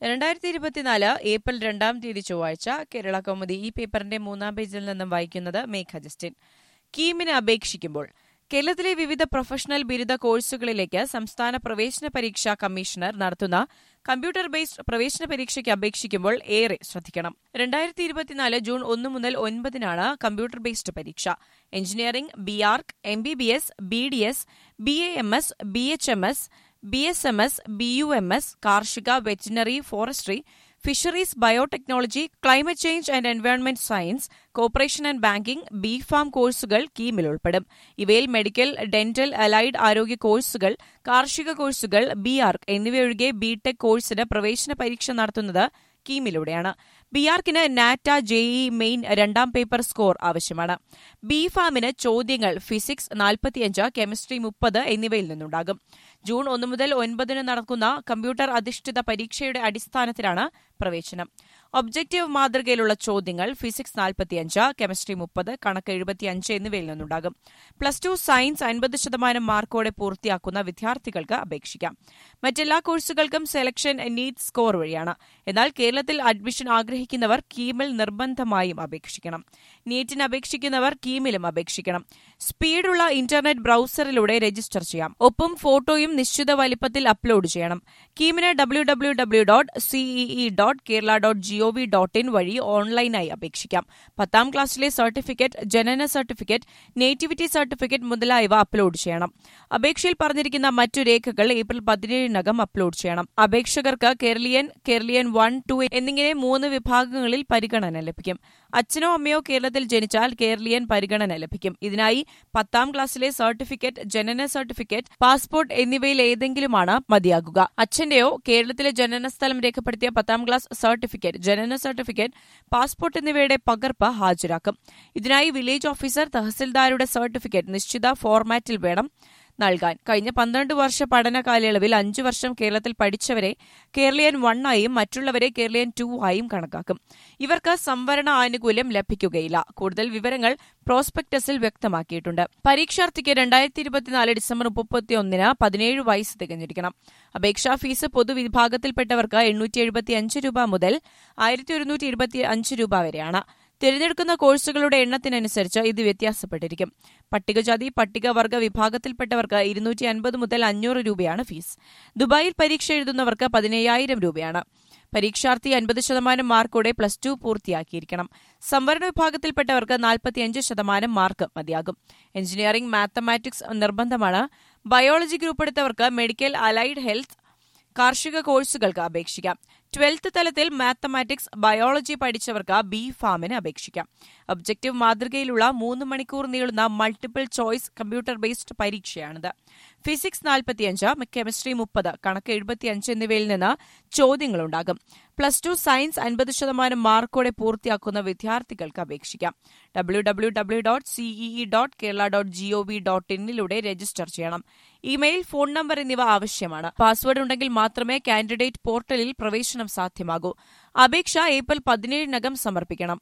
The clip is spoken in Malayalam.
രണ്ടായിരത്തി ഇരുപത്തിനാല് ഏപ്രിൽ രണ്ടാം തീയതി ചൊവ്വാഴ്ച കേരള കൗമുദി ഈ പേപ്പറിന്റെ മൂന്നാം പേജിൽ നിന്നും വായിക്കുന്നത് മേഘ ജസ്റ്റിൻ കീമിന് അപേക്ഷിക്കുമ്പോൾ കേരളത്തിലെ വിവിധ പ്രൊഫഷണൽ ബിരുദ കോഴ്സുകളിലേക്ക് സംസ്ഥാന പ്രവേശന പരീക്ഷാ കമ്മീഷണർ നടത്തുന്ന കമ്പ്യൂട്ടർ ബേസ്ഡ് പ്രവേശന പരീക്ഷയ്ക്ക് അപേക്ഷിക്കുമ്പോൾ ഏറെ ശ്രദ്ധിക്കണം രണ്ടായിരത്തി ഇരുപത്തിനാല് ജൂൺ ഒന്ന് മുതൽ ഒൻപതിനാണ് കമ്പ്യൂട്ടർ ബേസ്ഡ് പരീക്ഷ engineering B arch M B B S B D S B A M S B H M S B S M S B U M S കാർഷിക veterinary forestry fisheries biotechnology climate change and environment science corporation and banking B pharm കോഴ്സുകൾ കീമിൽ ഉൾപ്പെടും ഇവയിൽ മെഡിക്കൽ ഡെന്റൽ അലൈഡ് ആരോഗ്യ കോഴ്സുകൾ കാർഷിക കോഴ്സുകൾ ബി ആർക്ക് എന്നിവയൊഴികെ ബിടെക് കോഴ്സിന് പ്രവേശന പരീക്ഷ നടത്തുന്നത് കീമിലൂടെയാണ് ബി ആർക്കിന് നാറ്റ ജെഇ മെയിൻ രണ്ടാം പേപ്പർ സ്കോർ ആവശ്യമാണ് ബി ഫാമിന് ചോദ്യങ്ങൾ ഫിസിക്സ് നാൽപ്പത്തിയഞ്ച് കെമിസ്ട്രി മുപ്പത് എന്നിവയിൽ നിന്നുണ്ടാകും ജൂൺ ഒന്ന് മുതൽ ഒൻപതിന് നടക്കുന്ന കമ്പ്യൂട്ടർ അധിഷ്ഠിത പരീക്ഷയുടെ അടിസ്ഥാനത്തിലാണ് പ്രവേശനം ഒബ്ജക്റ്റീവ് മാതൃകയിലുള്ള ചോദ്യങ്ങൾ ഫിസിക്സ് നാൽപ്പത്തിയഞ്ച് കെമിസ്ട്രി മുപ്പത് കണക്ക് എഴുപത്തിയഞ്ച് എന്നിവയിൽ നിന്നുണ്ടാകും പ്ലസ് ടു സയൻസ് അൻപത് ശതമാനം മാർക്കോടെ പൂർത്തിയാക്കുന്ന വിദ്യാർത്ഥികൾക്ക് അപേക്ഷിക്കാം മറ്റെല്ലാ കോഴ്സുകൾക്കും സെലക്ഷൻ നീറ്റ് സ്കോർ വഴിയാണ് എന്നാൽ കേരളത്തിൽ അഡ്മിഷൻ ആഗ്രഹിക്കുന്നവർ കീമിൽ നിർബന്ധമായും അപേക്ഷിക്കണം നീറ്റിന് അപേക്ഷിക്കുന്നവർ കീമിലും അപേക്ഷിക്കണം സ്പീഡുള്ള ഇന്റർനെറ്റ് ബ്രൌസറിലൂടെ രജിസ്റ്റർ ചെയ്യാം ഒപ്പം ഫോട്ടോയും നിശ്ചിത വലിപ്പത്തിൽ അപ്ലോഡ് ചെയ്യണം കീമിന് W W W dot CEE dot Kerala dot GOV dot in വഴി ഓൺലൈനായി അപേക്ഷിക്കാം പത്താം ക്ലാസ്സിലെ സർട്ടിഫിക്കറ്റ് ജനന സർട്ടിഫിക്കറ്റ് നേറ്റിവിറ്റി സർട്ടിഫിക്കറ്റ് മുതലായവ അപ്ലോഡ് ചെയ്യണം അപേക്ഷയിൽ പറഞ്ഞിരിക്കുന്ന മറ്റു രേഖകൾ ഏപ്രിൽ പതിനേഴിനകം അപ്ലോഡ് ചെയ്യണം അപേക്ഷകർക്ക് കേരളീയൻ കേരളീയൻ വൺ ടു എന്നിങ്ങനെ മൂന്ന് വിഭാഗങ്ങളിൽ പരിഗണന ലഭിക്കും അച്ഛനോ അമ്മയോ കേരളത്തിൽ ജനിച്ചാൽ കേരളീയൻ പരിഗണന ലഭിക്കും ഇതിനായി പത്താം ക്ലാസ്സിലെ സർട്ടിഫിക്കറ്റ് ജനന സർട്ടിഫിക്കറ്റ് പാസ്പോർട്ട് എന്നിവയിൽ ഏതെങ്കിലുമാണ് മതിയാകുക അച്ഛന്റെയോ കേരളത്തിലെ ജനനസ്ഥലം രേഖപ്പെടുത്തിയ പത്താം ക്ലാസ് സർട്ടിഫിക്കറ്റ് ജനന സർട്ടിഫിക്കറ്റ് പാസ്പോർട്ട് എന്നിവയുടെ പകർപ്പ് ഹാജരാക്കും ഇതിനായി വില്ലേജ് ഓഫീസർ തഹസിൽദാരുടെ സർട്ടിഫിക്കറ്റ് നിശ്ചിത ഫോർമാറ്റിൽ വേണം നൽകാൻ കഴിഞ്ഞ പന്ത്രണ്ട് വർഷ പഠന കാലയളവിൽ അഞ്ചു വർഷം കേരളത്തിൽ പഠിച്ചവരെ കേരളീയൻ വൺ ആയും മറ്റുള്ളവരെ കേരളീയൻ ടു ആയും കണക്കാക്കും ഇവർക്ക് സംവരണ ആനുകൂല്യം ലഭിക്കുകയില്ല കൂടുതൽ വിവരങ്ങൾ പ്രോസ്പെക്ടസിൽ വ്യക്തമാക്കിയിട്ടുണ്ട് പരീക്ഷാർത്ഥിക്ക് രണ്ടായിരത്തി ഇരുപത്തിനാല് ഡിസംബർ മുപ്പത്തിയൊന്നിന് പതിനേഴ് വയസ്സ് തികഞ്ഞിരിക്കണം അപേക്ഷാ ഫീസ് പൊതുവിഭാഗത്തിൽപ്പെട്ടവർക്ക് എണ്ണൂറ്റി എഴുപത്തിയഞ്ച് രൂപ മുതൽ ആയിരത്തി ഒരുന്നൂറ്റി ഇരുപത്തി അഞ്ച് രൂപ വരെയാണ് തിരഞ്ഞെടുക്കുന്ന കോഴ്സുകളുടെ എണ്ണത്തിനനുസരിച്ച് ഇത് വ്യത്യാസപ്പെട്ടിരിക്കും പട്ടികജാതി പട്ടികവർഗ വിഭാഗത്തിൽപ്പെട്ടവർക്ക് ഇരുന്നൂറ്റി അൻപത് മുതൽ അഞ്ഞൂറ് രൂപയാണ് ഫീസ് ദുബായിൽ പരീക്ഷ എഴുതുന്നവർക്ക് പതിനയ്യായിരം രൂപയാണ് പരീക്ഷാർത്ഥി അൻപത് ശതമാനം മാർക്കോടെ പ്ലസ് ടു പൂർത്തിയാക്കിയിരിക്കണം സംവരണ വിഭാഗത്തിൽപ്പെട്ടവർക്ക് നാൽപ്പത്തിയഞ്ച് ശതമാനം മാർക്ക് മതിയാകും എഞ്ചിനീയറിംഗ് മാത്തമാറ്റിക്സ് നിർബന്ധമാണ് ബയോളജി ഗ്രൂപ്പ് എടുത്തവർക്ക് മെഡിക്കൽ അലൈഡ് ഹെൽത്ത് കാർഷിക കോഴ്സുകൾക്ക് അപേക്ഷിക്കാം ട്വൽത്ത് തലത്തിൽ മാത്തമാറ്റിക്സ് ബയോളജി പഠിച്ചവർക്ക് ബി ഫാമിന് അപേക്ഷിക്കാം ഒബ്ജക്റ്റീവ് മാതൃകയിലുള്ള മൂന്ന് മണിക്കൂർ നീളുന്ന മൾട്ടിപ്പിൾ ചോയ്സ് കമ്പ്യൂട്ടർ ബേസ്ഡ് പരീക്ഷയാണിത് ഫിസിക്സ് നാൽപ്പത്തിയഞ്ച് കെമിസ്ട്രി മുപ്പത് കണക്ക് എഴുപത്തിയഞ്ച് എന്നിവയിൽ നിന്ന് ചോദ്യങ്ങളുണ്ടാകും പ്ലസ് ടു സയൻസ് അൻപത് ശതമാനം മാർക്കോടെ പൂർത്തിയാക്കുന്ന വിദ്യാർത്ഥികൾക്ക് അപേക്ഷിക്കാം W W W dot CEE dot Kerala dot GOV dot ഇന്നിലൂടെ രജിസ്റ്റർ ചെയ്യണം ഇമെയിൽ ഫോൺ നമ്പർ എന്നിവ ആവശ്യമാണ് പാസ്വേഡ് ഉണ്ടെങ്കിൽ മാത്രമേ കാൻഡിഡേറ്റ് പോർട്ടലിൽ പ്രവേശനം സാധ്യമാകൂ അപേക്ഷ ഏപ്രിൽ പതിനേഴിനകം സമർപ്പിക്കണം